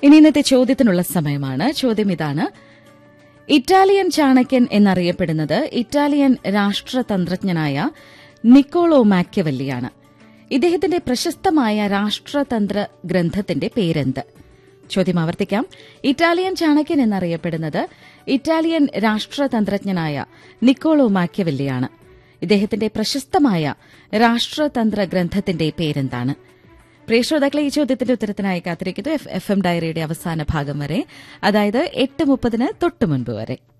ഇനി ഇന്നത്തെ ചോദ്യത്തിനുള്ള സമയമാണ് ചോദ്യം ഇതാണ് ഇറ്റാലിയൻ ചാണക്യൻ എന്നറിയപ്പെടുന്നത് ഇറ്റാലിയൻ രാഷ്ട്രതന്ത്രജ്ഞനായ നിക്കോളോ മാക്യവല്ലിയാണ് ഇദ്ദേഹത്തിന്റെ പ്രശസ്തമായ രാഷ്ട്രതന്ത്ര ഗ്രന്ഥത്തിന്റെ പേരെന്ത് ചോദ്യം ആവർത്തിക്കാം ഇറ്റാലിയൻ ചാണക്യൻ എന്നറിയപ്പെടുന്നത് ഇറ്റാലിയൻ രാഷ്ട്രതന്ത്രജ്ഞനായ നിക്കോളോ മാക്യവല്ലിയാണ് ഇദ്ദേഹത്തിന്റെ പ്രശസ്തമായ രാഷ്ട്രതന്ത്ര ഗ്രന്ഥത്തിന്റെ പേരെന്താണ് പ്രിയ ശ്രോതാക്കളെ ഈ ചോദ്യത്തിന്റെ ഉത്തരത്തിനായി കാത്തിരിക്കുന്നു എഫ് എം ഡയറിയുടെ അവസാന ഭാഗം വരെ അതായത് എട്ട് മുപ്പതിന് തൊട്ടു മുൻപ് വരെ